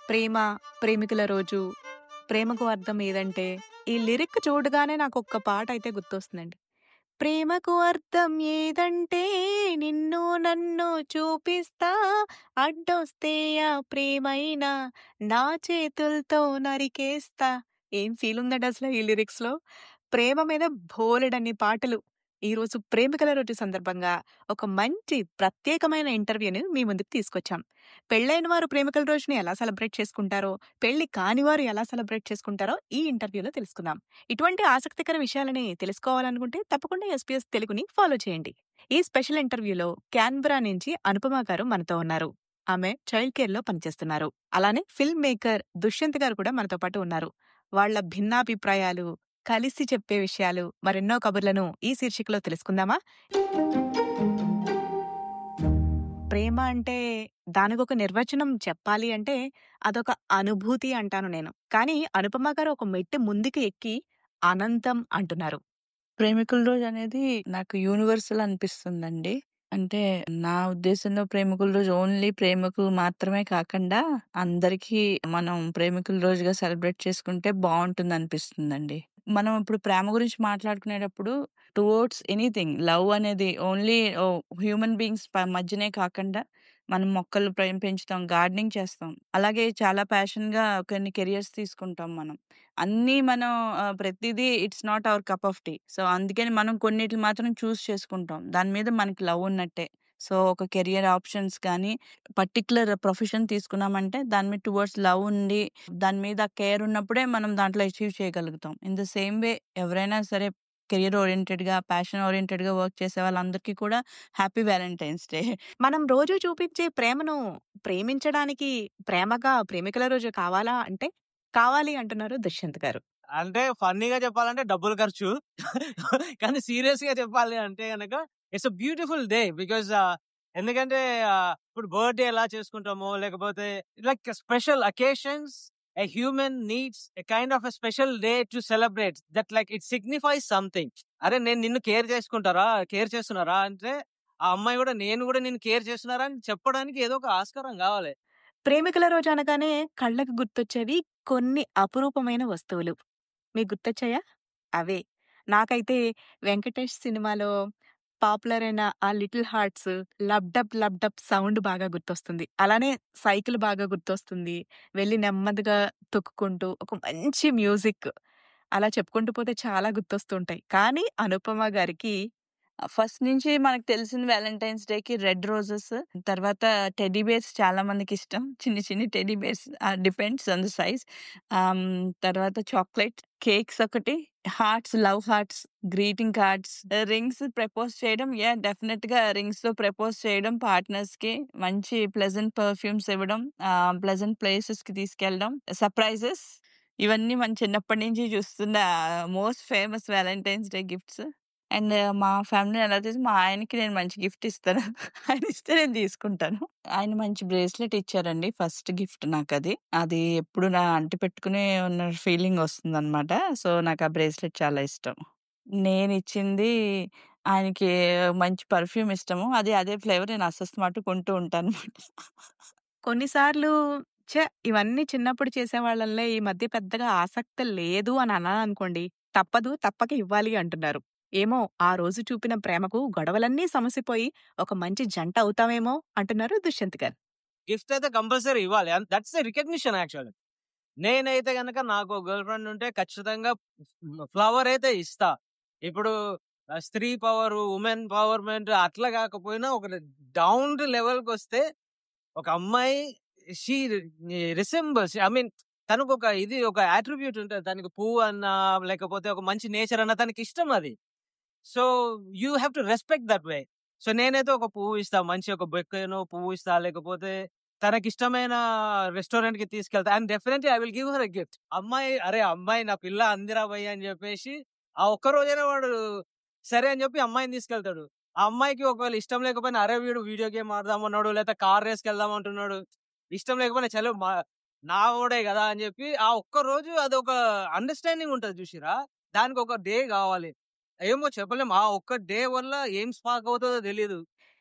ప్రేమ, ప్రేమికుల రోజు, ప్రేమకు అర్థం ఏదంటే ఈ లిరిక్ చూడగానే నాకొక్క పాటయితే గుర్తొస్తుందండి. ప్రేమకు అర్థం ఏదంటే నిన్ను నన్ను చూపిస్తా అడ్డొస్తే ఆ ప్రేమైనా నా చేతులతో నరికేస్తా. ఏం ఫీలుందండి అసలు ఈ లిరిక్స్‌లో. ప్రేమ మీద బోలెడన్ని పాటలు. ఈరోజు ప్రేమికుల రోజు సందర్భంగా ఒక మంచి ప్రత్యేకమైన ఇంటర్వ్యూని మీ ముందుకు తీసుకొచ్చాం. పెళ్లైన వారు ప్రేమికుల రోజుని ఎలా సెలబ్రేట్ చేసుకుంటారో, పెళ్లి కాని వారు ఎలా సెలబ్రేట్ చేసుకుంటారో ఈ ఇంటర్వ్యూలో తెలుసుకుందాం. ఇటువంటి ఆసక్తికర విషయాలని తెలుసుకోవాలనుకుంటే తప్పకుండా ఎస్‌బీఎస్ తెలుగుని ఫాలో చేయండి. ఈ స్పెషల్ ఇంటర్వ్యూలో క్యాన్బరా నుంచి అనుపమ గారు మనతో ఉన్నారు. ఆమె చైల్డ్ కేర్‌లో పనిచేస్తున్నారు. అలానే ఫిల్మ్ మేకర్ దుష్యంత్ గారు కూడా మనతో పాటు ఉన్నారు. వాళ్ళ భిన్నాభిప్రాయాలు, కలిసి చెప్పే విషయాలు, మరెన్నో కబుర్లను ఈ శీర్షికలో తెలుసుకుందామా? ప్రేమ అంటే దానికొక నిర్వచనం చెప్పాలి అంటే అదొక అనుభూతి అంటాను నేను. కానీ అనుపమ గారు ఒక మెట్టు ముందుకు ఎక్కి అనంతం అంటున్నారు. ప్రేమికుల రోజనేది నాకు యూనివర్సల్ అనిపిస్తుందండి. అంటే నా ఉద్దేశంలో ప్రేమికుల రోజు ఓన్లీ ప్రేమికులు మాత్రమే కాకండా అందరికీ మనం ప్రేమికుల రోజుగా సెలబ్రేట్ చేసుకుంటే బావుంటుందనిపిస్తుందండి. మనం ఇప్పుడు ప్రేమ గురించి మాట్లాడుకునేటప్పుడు టువర్డ్స్ ఎనీథింగ్ లవ్ అనేది ఓన్లీ ఓహ్, హ్యూమన్ బీయింగ్స్ ప మధ్యనే కాకండా మనం మొక్కలు ప్రేమ పెంచుతాం, గార్డెనింగ్ చేస్తాం. అలాగే చాలా ప్యాషన్‌గా కొన్ని కెరియర్స్ తీసుకుంటాం మనం. అన్నీ మనం ఆహ్, ప్రతీదీ it's not our cup of tea. So, అందుకని మనం కొన్నిటిని మాత్రం చూజ్ చేసుకుంటాం. దాని మీద మనకి లవ్ ఉన్నట్టే. సో, ఒక కెరియర్ ఆప్షన్స్ కానీ, పర్టిక్యులర్ ప్రొఫెషన్ తీసుకున్నామంటే దాని మీద టువర్డ్స్ లవ్ ఉండి, దాని మీద కేర్ ఉన్నప్పుడే మనం దాంట్లో అచీవ్ చేయగలుగుతాం. ఇన్ ద సేమ్ వే ఎవరైనా సరే కెరియర్ ఓరియెంటెడ్‌గా, ప్యాషన్ ఓరియెంటెడ్‌గా వర్క్ చేసే వాళ్ళందరికీ కూడా హ్యాపీ వాలంటైన్స్ డే. మనం రోజు చూపించే ప్రేమను ప్రేమించడానికి ప్రేమగా ప్రేమికుల రోజు కావాలా అంటే కావాలి అంటున్నారు దుష్యంత్ గారు. అంటే ఫన్నీగా చెప్పాలంటే డబ్బులు ఖర్చు. కానీ సీరియస్‌గా చెప్పాలి అంటే గనక it's a beautiful day. Because uh, ఎందుకంటే ఆహ్, ఇప్పుడు బర్త్‌డే ఎలా చేసుకుంటామో లేకపోతే like special occasions a human needs a kind of a special day to celebrate that like it signifies something. అరే నేను నిన్ను కేర్ చేసుకుంటారా? కేర్ చేస్తున్నారా? అంటే ఆ అమ్మాయి కూడా నేను కూడా నిన్ను కేర్ చేస్తున్నారా అని చెప్పడానికి ఏదో ఒక ఆస్కారం కావాలి. ప్రేమికుల రోజు అనగానే కళ్ళకు గుర్తొచ్చేవి కొన్ని అపురూపమైన వస్తువులు. మీకు గుర్తొచ్చాయా? అవే. నాకైతే 'వెంకటేష్' సినిమాలో పాపులర్ అయిన ఆ 'little hearts' lub dub lub dub sound బాగా గుర్తొస్తుంది. అలానే సైకిల్ బాగా గుర్తొస్తుంది. వెళ్లి నెమ్మదిగా తొక్కుకుంటూ ఒక మంచి మ్యూజిక్ అలా చెప్పుకుంటూ పోతే చాలా గుర్తొస్తుంటాయి. కానీ అనుపమ గారికి ఫస్ట్ నుంచి మనకు తెలిసిన వాలంటైన్స్ డేకి రెడ్ రోజెస్, తర్వాత టెడ్డీ బేర్స్ చాలా మందికిష్టం. చిన్ని చిన్ని teddy bears uh, depends on the size. Uh, hmm, తర్వాత చాక్లేట్, కేక్స్ ఒకటి, hearts, love hearts, greeting cards, rings propose చేయడం యాహ్! డెఫినిట్‌గా రింగ్స్‌తో ప్రపోజ్ చేయడం పార్ట్నర్స్‌కి, మంచి ప్లెజెంట్ పర్ఫ్యూమ్స్ ఇవ్వడం, ఆహ్, ప్లెజెంట్ ప్లేసెస్‌కి తీసుకెళ్ళడం, సర్ప్రైజెస్ ఇవన్నీ మనం చిన్నప్పటి నుంచి చూస్తున్న most famous Valentine's day gifts. And మా ఫ్యామిలీని ఎలా చేసి మా ఆయనకి నేను మంచి గిఫ్ట్ ఇస్తాను. ఆయన ఇస్తే నేను తీసుకుంటాను. ఆయన మంచి బ్రేస్లెట్ ఇచ్చారండి. ఫస్ట్ గిఫ్ట్ నాకది. అది ఎప్పుడు నా అంటి పెట్టుకునే ఉన్న ఫీలింగ్ వస్తుందనమాట. సో, నాకు ఆ బ్రేస్లెట్ చాలా ఇష్టం. నేనిచ్చింది ఆయనకి మంచి పర్ఫ్యూమ్ ఇష్టము. అది అదే ఫ్లేవర్ నేను అసస్మాటు కొంటూ ఉంటానన్నమాట. కొన్నిసార్లు ఛ! ఇవన్నీ చిన్నప్పుడు చేసేవాళ్ళంలే ఈ మధ్య పెద్దగా ఆసక్తి లేదు అని అన్నాననుకోండి. తప్పదు, తప్పక ఇవ్వాలి అంటున్నారు. ఏమో ఆ రోజు చూపిన ప్రేమకు గొడవలన్నీ సమసిపోయి ఒక మంచి జంట అవుతామేమో అంటున్నారు దుష్యంత్ గారు. గిఫ్ట్ అయితే కంపల్సరీ ఇవ్వాలి. And that's the recognition actually. నేనైతే గనక నాకు ఒక గర్ల్ ఫ్రెండ్ ఉంటే ఖచ్చితంగా ఫ్లవర్ అయితే ఇస్తా. ఇప్పుడు ఆహ్, స్త్రీ పవర్, వుమెన్ పవర్‌మెంట్ అట్లా కాకపోయినా ఒక డౌన్ టు లెవెల్‌కొస్తే ఒక అమ్మాయి షీ రిసెంబుల్స్ ఐ మీన్ తనకొక ఇది ఒక అట్రిబ్యూట్ ఉంటది. తనకి పువ్వు అన్నా, లేకపోతే ఒక మంచి నేచర్ అన్నా తనకిష్టం అది. So, you have to respect that way. So, నేనైతే ఒక పువ్వు ఇస్తా. మంచి ఒక బొకేనో పువ్వు ఇస్తా. లేకపోతే తనకిష్టమైన రెస్టారెంట్‌కి తీసుకెళ్తా. And definitely I will give her a gift. అమ్మాయి అరే! అమ్మాయి నా పిల్ల అందిరా భయ్యా అని చెప్పేసి ఆ ఒక్క రోజైనా వాడు సరే అని చెప్పి అమ్మాయిని తీసుకెళ్తాడు. ఆ అమ్మాయికి ఒకవేళ ఇష్టం లేకపోయినా అరే! వీడు వీడియో గేమ్ ఆడదాం అన్నాడు. లేకపోతే కార్ రేస్‌కెళ్దాం అంటున్నాడు. ఇష్టం లేకపోయినా చలో మా నా వోడే కదా అని చెప్పి ఆ ఒక్క రోజు అదొక అండర్‌స్టాండింగ్ ఉంటది చూసిర్రా? దానికి ఒక డే కావాలి. ఏమో చెప్పలేం. ఆ ఒక్క డే వల్ల ఏం స్పార్క్ అవుతదో తెలీదు.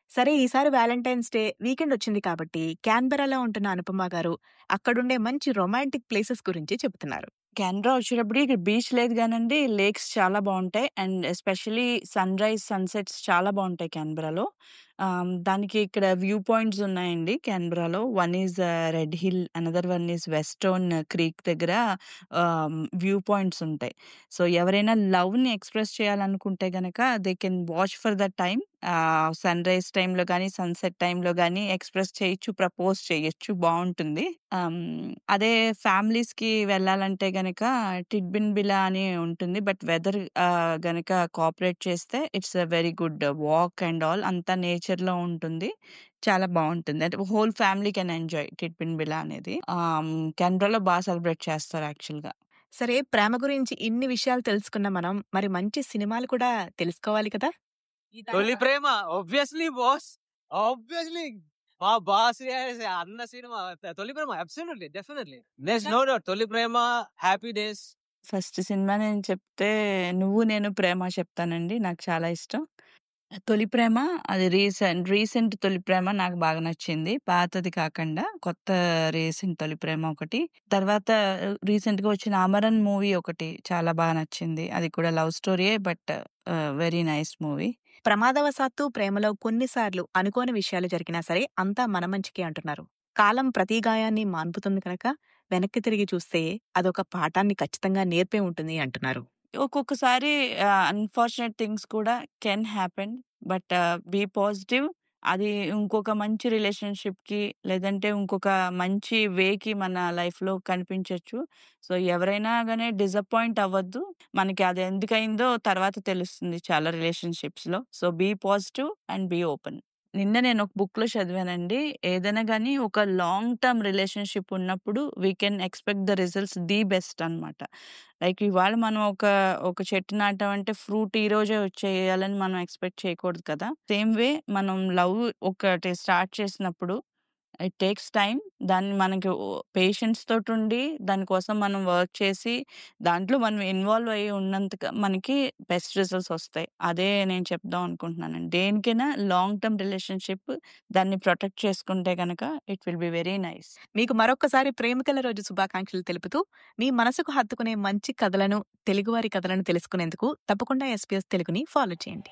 సరే ఈసారి వ్యాలంటైన్స్ డే వీకెండ్ వచ్చింది కాబట్టి క్యాన్బెరాలో ఉంటున్న అనుపమ గారు అక్కడుండే మంచి రొమాంటిక్ ప్లేసెస్ గురించి చెబుతున్నారు కెనడా వచ్చేటప్పటికి ఇక్కడ బీచ్ లేదు గానండి. లేక్స్ చాలా బావుంటాయి. అండ్ ఎస్పెషల్లీ సన్‌రైజ్, సన్‌సెట్స్ చాలా బావుంటాయి క్యాన్బెరాలో. ఆహ్, దానికి ఇక్కడ వ్యూ పాయింట్స్ ఉన్నాయండి క్యాన్బెరాలో. One is Red Hill, another one is Weston Creek దగ్గర ఆహ్, వ్యూ పాయింట్స్ ఉంటాయి. సో, ఎవరైనా లవ్‌ని ఎక్స్‌ప్రెస్ చేయాలనుకుంటే గనక they can watch for the time. Uh, sunrise టైమ్‌లో గానీ, సన్‌సెట్ టైమ్‌లో గానీ ఎక్స్‌ప్రెస్ చేయొచ్చు, ప్రపోజ్ చేయొచ్చు బావుంటుంది. ఆహ్, హ్మ్, అదే ఫ్యామిలీస్‌కి వెళ్ళాలంటే గనక టిడ్బిన్ బిలా అని ఉంటుంది. బట్ వెదర్ ఆహ్, గనక కోఆపరేట్ చేస్తే it's a very good walk and all అంతా నేచర్‌లో ఉంటుంది. చాలా బావుంటుంది. అంటే whole family can enjoy Tidbinbilla అనేది. ఆహ్, క్యాన్బెరాలో బా సెలబ్రేట్ చేస్తారు యాక్చువల్‌గా. సరే ప్రేమ గురించి ఇన్ని విషయాలు తెలుసుకున్న మనం మరి మంచి సినిమాలు కూడా తెలుసుకోవాలి కదా! Tholi Prema obviously boss. Obviously మా బాస్ చేసే అన్న సినిమా Tholi Prema absolutely definitely. There's no doubt Tholi Prema, happy days. First సినిమా నేను చెప్తే 'నువ్వు నేను ప్రేమ' చెప్తానండి. నాకు చాలా ఇష్టం. తొలి ప్రేమ అది రీసెంట్ రీసెంట్ తొలి ప్రేమ నాకు బాగా నచ్చింది. పాతది కాకండా కొత్త రీసెంట్ తొలి ప్రేమ ఒకటి. తర్వాత రీసెంట్‌గా వచ్చిన 'అమరన్' మూవీ ఒకటి చాలా బా నచ్చింది. అది కూడా లవ్ స్టోరీయే but uh, very nice movie. ప్రమాదవశాత్తు ప్రేమలో కొన్నిసార్లు అనుకోని విషయాలు జరిగినా సరే అంతా మన మంచికే అంటున్నారు. కాలం ప్రతి గాయాన్ని మాన్పుతుంది కనుక వెనక్కి తిరిగి చూస్తే అదొక పాఠాన్ని ఖచ్చితంగా నేర్పే ఉంటుంది అంటున్నారు. ఒక్కొక్కసారి ఆహ్, అన్‌ఫార్చునేట్ థింగ్స్ కూడా can happen. But be positive. అది ఇంకొక మంచి రిలేషన్‌షిప్‌కి లేదంటే ఇంకొక మంచి వేకి మన లైఫ్‌లో కనిపించొచ్చు. సో, ఎవరైనా గాని డిసప్పాయింట్ అవ్వద్దు. మనకి అది ఎందుకయిందో తర్వాత తెలుస్తుంది చాలా రిలేషన్‌షిప్స్‌లో. So, be positive and be open. నిన్న నేను ఒక బుక్‌లో చదివానండి. ఏదైనా గాని ఒక లాంగ్ టర్మ్ రిలేషన్‌షిప్ ఉన్నప్పుడు we can expect the results the best అనమాట. లైక్ ఇవాళ మనం ఒక ఒక చెట్టు నాటామంటే ఫ్రూట్ ఈరోజే వచ్చేయాలని మనం ఎక్స్‌పెక్ట్ చేయకూడదు కదా! సేమ్ వే మనం లవ్ ఒకటి స్టార్ట్ చేసినప్పుడు ఇట్ టేక్స్ టైమ్. దాన్ని మనకి ఓ పేషెన్స్ తోటుండి దానికోసం మనం వర్క్ చేసి దాంట్లో మనం ఇన్వాల్వ్ అయ్యి ఉన్నంతగా మనకి బెస్ట్ రిజల్ట్స్ వస్తాయి. అదే నేను చెప్దాం అనుకుంటున్నానండి. దేనికైనా లాంగ్ టర్మ్ రిలేషన్‌షిప్ దాన్ని ప్రొటెక్ట్ చేసుకుంటే గనక it will be very nice. మీకు మరొక్కసారి ప్రేమికుల రోజు శుభాకాంక్షలు తెలుపుతూ మీ మనసుకు హత్తుకునే మంచి కథలను, తెలుగువారి కథలను తెలుసుకునేందుకు తప్పకుండా ఎస్‌బీఎస్ తెలుగుని ఫాలో చేయండి.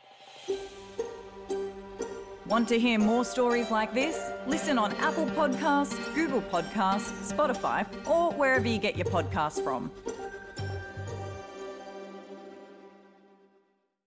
Want to hear more stories like this? Listen on Apple Podcasts, Google Podcasts, Spotify, or wherever you get your podcasts from.